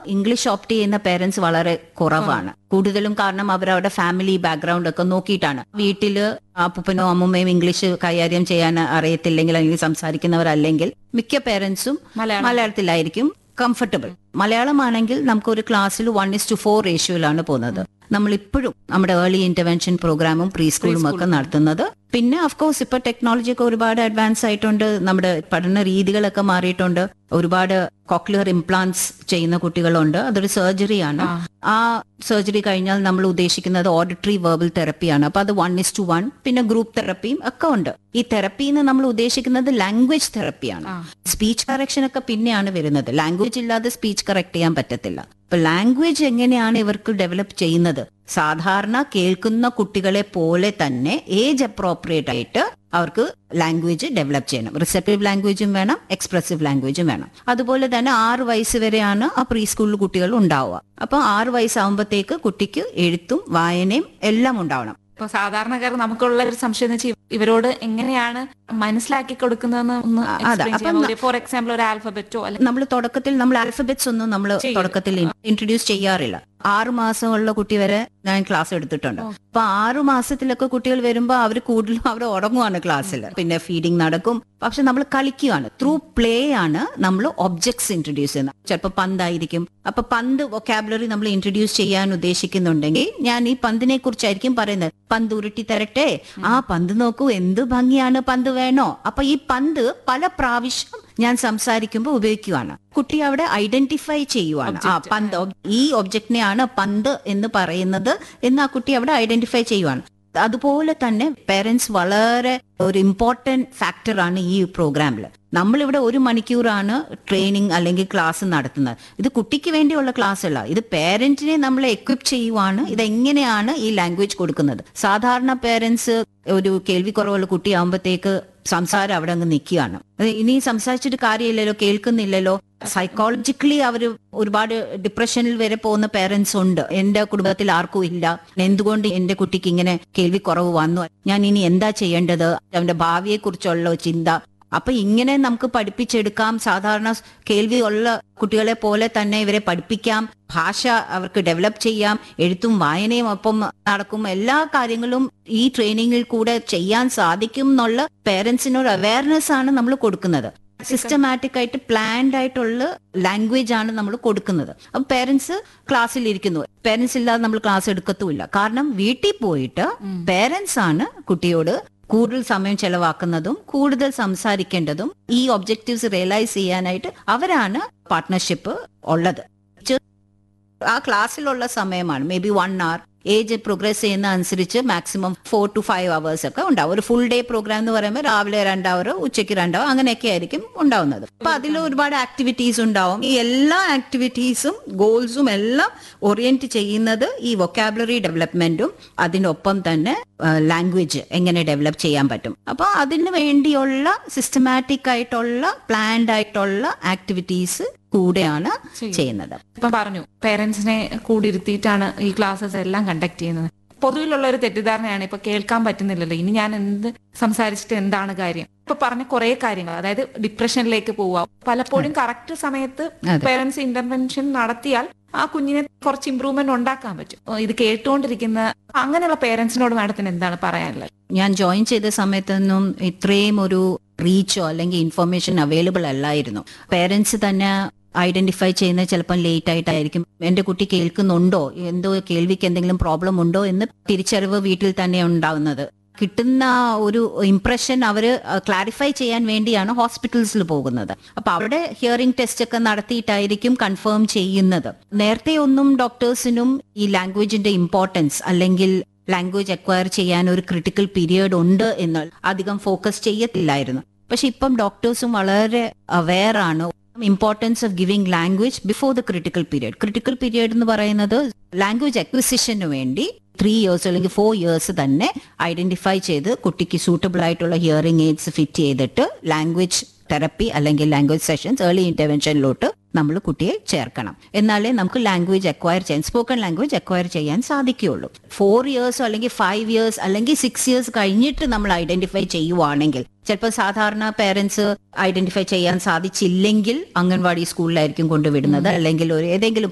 English opt ചെയ്യുന്ന parents വളരെ കുറവാണ് കൂടുതലും കാരണം അവർ അവരുടെ ഫാമിലി ബാക്ക്ഗ്രൗണ്ട് ഒക്കെ നോക്കിയിട്ടാണ് വീട്ടില് അപ്പൂപ്പനോ അമ്മൂമ്മയും ഇംഗ്ലീഷ് കൈകാര്യം ചെയ്യാൻ അറിയത്തില്ലെങ്കിൽ അല്ലെങ്കിൽ സംസാരിക്കുന്നവരല്ലെങ്കിൽ മിക്ക പേരൻസും മലയാളം മലയാളത്തിലായിരിക്കും കംഫർട്ടബിൾ മലയാളമാണെങ്കിൽ നമുക്ക് ഒരു ക്ലാസ്സിൽ വൺ ഇസ് ടു ഫോർ റേഷ്യോയിലാണ് പോകുന്നത് നമ്മൾ ഇപ്പോഴും നമ്മുടെ ഏർലി ഇന്റർവെൻഷൻ പ്രോഗ്രാമും പ്രീ സ്കൂളും ഒക്കെ നടത്തുന്നത് പിന്നെ കോഴ്സ് ഇപ്പൊ ടെക്നോളജി ഒക്കെ ഒരുപാട് അഡ്വാൻസ് ആയിട്ടുണ്ട് നമ്മുടെ പഠന രീതികളൊക്കെ മാറിയിട്ടുണ്ട് ഒരുപാട് കോക്ലിയർ ഇംപ്ലാന്റ്സ് ചെയ്യുന്ന കുട്ടികളുണ്ട് അതൊരു സർജറിയാണ് ആ സർജറി കഴിഞ്ഞാൽ നമ്മൾ ഉദ്ദേശിക്കുന്നത് ഓഡിറ്ററി വെർബൽ തെറപ്പിയാണ് അപ്പൊ അത് വൺ ഇസ് ടു വൺ പിന്നെ ഗ്രൂപ്പ് തെറപ്പിയും ഒക്കെ ഉണ്ട് ഈ തെറപ്പിന്ന് നമ്മൾ ഉദ്ദേശിക്കുന്നത് ലാംഗ്വേജ് തെറപ്പിയാണ് ആ. സ്പീച്ച് കറക്ഷൻ ഒക്കെ പിന്നെയാണ് വരുന്നത് ലാംഗ്വേജ് ഇല്ലാതെ സ്പീച്ച് കറക്റ്റ് ചെയ്യാൻ പറ്റത്തില്ല അപ്പൊ ലാംഗ്വേജ് എങ്ങനെയാണ് ഇവർക്ക് ഡെവലപ്പ് ചെയ്യുന്നത് സാധാരണ കേൾക്കുന്ന കുട്ടികളെ പോലെ തന്നെ ഏജ് അപ്രോപ്രിയേറ്റ് ആയിട്ട് അവർക്ക് ലാംഗ്വേജ് ഡെവലപ്പ് ചെയ്യണം റിസപ്റ്റീവ് ലാംഗ്വേജും വേണം എക്സ്പ്രസീവ് ലാംഗ്വേജും വേണം അതുപോലെ തന്നെ ആറ് വയസ്സ് വരെയാണ് ആ പ്രീ സ്കൂളിൽ കുട്ടികൾ ഉണ്ടാവുക അപ്പൊ ആറ് വയസ്സാകുമ്പോഴത്തേക്ക് കുട്ടിക്ക് എഴുത്തും വായനയും എല്ലാം ഉണ്ടാവണം ഇപ്പൊ സാധാരണക്കാർ നമുക്കുള്ള ഒരു സംശയം എന്ന് വെച്ചാൽ ഇവരോട് എങ്ങനെയാണ് മനസ്സിലാക്കി കൊടുക്കുന്നതെന്ന് ഒന്ന് ആ, അതെ. അപ്പം ഫോർ എക്സാമ്പിൾ ഒരു ആൽഫബറ്റോ അല്ലെങ്കിൽ നമ്മൾ തുടക്കത്തിൽ നമ്മൾ ആൽഫബറ്റ്സ് ഒന്നും നമ്മൾ ചെയ്യില്ല. തുടക്കത്തിൽ ഇൻട്രൊഡ്യൂസ് ചെയ്യാറില്ല ആറു മാസമുള്ള കുട്ടി വരെ ഞാൻ ക്ലാസ് എടുത്തിട്ടുണ്ട് ഓ. അപ്പൊ ആറു മാസത്തിലൊക്കെ കുട്ടികൾ വരുമ്പോൾ അവർ കൂടുതലും അവർ ഉറങ്ങുവാണ് ക്ലാസ്സിൽ പിന്നെ ഫീഡിങ് നടക്കും പക്ഷെ നമ്മൾ കളിക്കുകയാണ് ത്രൂ പ്ലേ ആണ് നമ്മൾ ഒബ്ജക്ട്സ് ഇൻട്രൊഡ്യൂസ് ചെയ്യുന്നത് ചിലപ്പോൾ പന്തായിരിക്കും അപ്പൊ പന്ത് വൊക്കാബുലറി നമ്മൾ ഇൻട്രൊഡ്യൂസ് ചെയ്യാൻ ഉദ്ദേശിക്കുന്നുണ്ടെങ്കിൽ ഞാൻ ഈ പന്തിനെ കുറിച്ചായിരിക്കും പറയുന്നത് പന്ത് ഉരുട്ടി തരട്ടെ ആ പന്ത് നോക്കൂ എന്ത് ഭംഗിയാണ് പന്ത് വേണോ അപ്പൊ ഈ പന്ത് പല പ്രാവശ്യം ഞാൻ സംസാരിക്കുമ്പോൾ ഉപയോഗിക്കുവാണ് കുട്ടി അവിടെ ഐഡന്റിഫൈ ചെയ്യുവാണ് ആ Object. പന്ത് ob- ഈ ഒബ്ജക്റ്റിനെയാണ് പന്ത് എന്ന് പറയുന്നത് എന്ന് ആ കുട്ടി അവിടെ ഐഡന്റിഫൈ ചെയ്യുവാണ് അതുപോലെ തന്നെ പേരൻസ് വളരെ ഒരു ഇമ്പോർട്ടന്റ് ഫാക്ടറാണ് ഈ പ്രോഗ്രാമിൽ നമ്മളിവിടെ ഒരു മണിക്കൂറാണ് ട്രെയിനിങ് അല്ലെങ്കിൽ ക്ലാസ് നടത്തുന്നത് ഇത് കുട്ടിക്ക് വേണ്ടിയുള്ള ക്ലാസ് അല്ല ഇത് പേരന്റിനെ നമ്മളെ എക്വിപ്പ് ചെയ്യുവാണ് ഇതെങ്ങനെയാണ് ഈ ലാംഗ്വേജ് കൊടുക്കുന്നത് സാധാരണ പേരൻസ് ഒരു കേൾവി കുറവുള്ള കുട്ടിയാകുമ്പോഴത്തേക്ക് സംസാരം അവിടെ അങ്ങ് നിൽക്കുകയാണ് അത് ഇനി സംസാരിച്ചിട്ട് കാര്യമില്ലല്ലോ കേൾക്കുന്നില്ലല്ലോ സൈക്കോളജിക്കലി അവർ ഒരുപാട് ഡിപ്രഷനിൽ വരെ പോകുന്ന പേരൻസ് ഉണ്ട് എന്റെ കുടുംബത്തിൽ ആർക്കും ഇല്ല എന്തുകൊണ്ട് എന്റെ കുട്ടിക്ക് ഇങ്ങനെ കേൾവി കുറവ് വന്നു ഞാൻ ഇനി എന്താ ചെയ്യേണ്ടത് അവന്റെ ഭാവിയെ കുറിച്ചുള്ള ചിന്ത അപ്പൊ ഇങ്ങനെ നമുക്ക് പഠിപ്പിച്ചെടുക്കാം സാധാരണ കേൾവി ഉള്ള കുട്ടികളെ പോലെ തന്നെ ഇവരെ പഠിപ്പിക്കാം ഭാഷ അവർക്ക് ഡെവലപ്പ് ചെയ്യാം എഴുത്തും വായനയും ഒപ്പം നടക്കും എല്ലാ കാര്യങ്ങളും ഈ ട്രെയിനിങ്ങിൽ കൂടെ ചെയ്യാൻ സാധിക്കും എന്നുള്ള പേരൻസിനൊരു അവയർനെസ് ആണ് നമ്മൾ കൊടുക്കുന്നത് സിസ്റ്റമാറ്റിക് ആയിട്ട് പ്ലാൻഡ് ആയിട്ടുള്ള ലാംഗ്വേജ് ആണ് നമ്മൾ കൊടുക്കുന്നത് അപ്പൊ പേരൻസ് ക്ലാസ്സിൽ ഇരിക്കുന്നു പേരൻസ് ഇല്ലാതെ നമ്മൾ ക്ലാസ് എടുക്കത്തുമില്ല കാരണം വീട്ടിൽ പോയിട്ട് പേരൻസ് ആണ് കുട്ടിയോട് കൂടുതൽ സമയം ചെലവാക്കുന്നതും കൂടുതൽ സംസാരിക്കേണ്ടതും ഈ ഒബ്ജക്റ്റീവ്സ് റിയലൈസ് ചെയ്യാനായിട്ട് അവരാണ് പാർട്ട്ണർഷിപ്പ് ഉള്ളത് ആ ക്ലാസ്സിലുള്ള സമയമാണ് maybe one hour age progress ചെയ്യുന്ന അനുസരിച്ച് maximum four to five hours ഒക്കെ ഉണ്ടാവും ഒരു ഫുൾ ഡേ പ്രോഗ്രാം എന്ന് പറയുമ്പോൾ രാവിലെ രണ്ട് അവർ ഉച്ചയ്ക്ക് രണ്ട് അവർ അങ്ങനെയൊക്കെ ആയിരിക്കും ഉണ്ടാവുന്നത് അപ്പൊ അതിൽ ഒരുപാട് ആക്ടിവിറ്റീസ് ഉണ്ടാവും ഈ എല്ലാ ആക്ടിവിറ്റീസും ഗോൾസും എല്ലാം ഓറിയന്റ് ചെയ്യുന്നത് ഈ വൊക്കാബുലറി ഡെവലപ്മെന്റും അതിനൊപ്പം തന്നെ ലാംഗ്വേജ് എങ്ങനെ ഡെവലപ്പ് ചെയ്യാൻ പറ്റും അപ്പൊ അതിന് വേണ്ടിയുള്ള സിസ്റ്റമാറ്റിക് ആയിട്ടുള്ള പ്ലാൻഡ് ആയിട്ടുള്ള ആക്ടിവിറ്റീസ് കൂടെയാണ് ചെയ്യുന്നത് ഇപ്പൊ പറഞ്ഞു പേരൻസിനെ കൂടിയിരുത്തിയിട്ടാണ് ഈ ക്ലാസ്സസ് എല്ലാം കണ്ടക്ട് ചെയ്യുന്നത് പൊതുവിലുള്ള ഒരു തെറ്റിദ്ധാരണയാണ് ഇപ്പൊ കേൾക്കാൻ പറ്റുന്നില്ലല്ലോ ഇനി ഞാൻ എന്ത് സംസാരിച്ചിട്ട് എന്താണ് കാര്യം ഇപ്പൊ പറഞ്ഞ കുറെ കാര്യങ്ങൾ അതായത് ഡിപ്രഷനിലേക്ക് പോവുക പലപ്പോഴും കറക്റ്റ് സമയത്ത് അതെ. പേരൻസ് ഇന്റർവെൻഷൻ നടത്തിയാൽ ആ കുഞ്ഞിനെ കുറച്ച് ഇമ്പ്രൂവ്മെന്റ് ഉണ്ടാക്കാൻ പറ്റും ഓ, ഇത് കേട്ടുകൊണ്ടിരിക്കുന്ന അങ്ങനെയുള്ള പേരൻസിനോട് മാഡത്തിന് എന്താണ് പറയാനുള്ളത് ഞാൻ ജോയിൻ ചെയ്ത സമയത്തൊന്നും ഇത്രയും ഒരു റീച്ചോ അല്ലെങ്കിൽ ഇൻഫർമേഷൻ അവൈലബിൾ അല്ലായിരുന്നു പേരൻസ് തന്നെ ഐഡന്റിഫൈ ചെയ്യുന്നത് ചിലപ്പോൾ ലേറ്റ് ആയിട്ടായിരിക്കും എന്റെ കുട്ടി കേൾക്കുന്നുണ്ടോ എന്തോ കേൾവിക്ക് എന്തെങ്കിലും പ്രോബ്ലം ഉണ്ടോ എന്ന് തിരിച്ചറിവ് വീട്ടിൽ തന്നെ ഉണ്ടാവുന്നത് കിട്ടുന്ന ഒരു ഇംപ്രഷൻ അവര് ക്ലാരിഫൈ ചെയ്യാൻ വേണ്ടിയാണ് ഹോസ്പിറ്റൽസിൽ പോകുന്നത് അപ്പൊ അവിടെ ഹിയറിംഗ് ടെസ്റ്റ് ഒക്കെ നടത്തിയിട്ടായിരിക്കും കൺഫേം ചെയ്യുന്നത് നേരത്തെ ഒന്നും ഡോക്ടേഴ്സിനും ഈ ലാംഗ്വേജിന്റെ ഇമ്പോർട്ടൻസ് അല്ലെങ്കിൽ ലാംഗ്വേജ് അക്വയർ ചെയ്യാൻ ഒരു ക്രിട്ടിക്കൽ പീരിയഡ് ഉണ്ട് എന്ന് അധികം ഫോക്കസ് ചെയ്യത്തില്ലായിരുന്നു പക്ഷെ ഇപ്പം ഡോക്ടേഴ്സും വളരെ അവെയർ ആണ് importance of giving language before the critical period critical period എന്ന് പറയുന്നത് ലാംഗ്വേജ് അക്വിസിഷന് വേണ്ടി ത്രീ ഇയേഴ്സ് അല്ലെങ്കിൽ ഫോർ ഇയേഴ്സ് തന്നെ ഐഡന്റിഫൈ ചെയ്ത് കുട്ടിക്ക് സൂട്ടബിൾ ആയിട്ടുള്ള ഹിയറിംഗ് എയ്ഡ്സ് ഫിറ്റ് ചെയ്തിട്ട് ലാംഗ്വേജ് തെറപ്പി അല്ലെങ്കിൽ ലാംഗ്വേജ് സെഷൻസ് ഏർലി ഇന്റർവെൻഷനിലോട്ട് നമ്മൾ കുട്ടിയെ ചേർക്കണം എന്നാലേ നമുക്ക് ലാംഗ്വേജ് അക്വയർ ചെയ്യാൻ സ്പോക്കൺ ലാംഗ്വേജ് അക്വയർ ചെയ്യാൻ സാധിക്കുകയുള്ളൂ ഫോർ ഇയേഴ്സോ അല്ലെങ്കിൽ ഫൈവ് ഇയേഴ്സ് അല്ലെങ്കിൽ സിക്സ് ഇയേഴ്സ് കഴിഞ്ഞിട്ട് നമ്മൾ ഐഡന്റിഫൈ ചെയ്യുവാണെങ്കിൽ ചിലപ്പോൾ സാധാരണ പേരൻസ് ഐഡന്റിഫൈ ചെയ്യാൻ സാധിച്ചില്ലെങ്കിൽ അംഗൻവാടി സ്കൂളിലായിരിക്കും കൊണ്ടുവിടുന്നത് അല്ലെങ്കിൽ ഒരു ഏതെങ്കിലും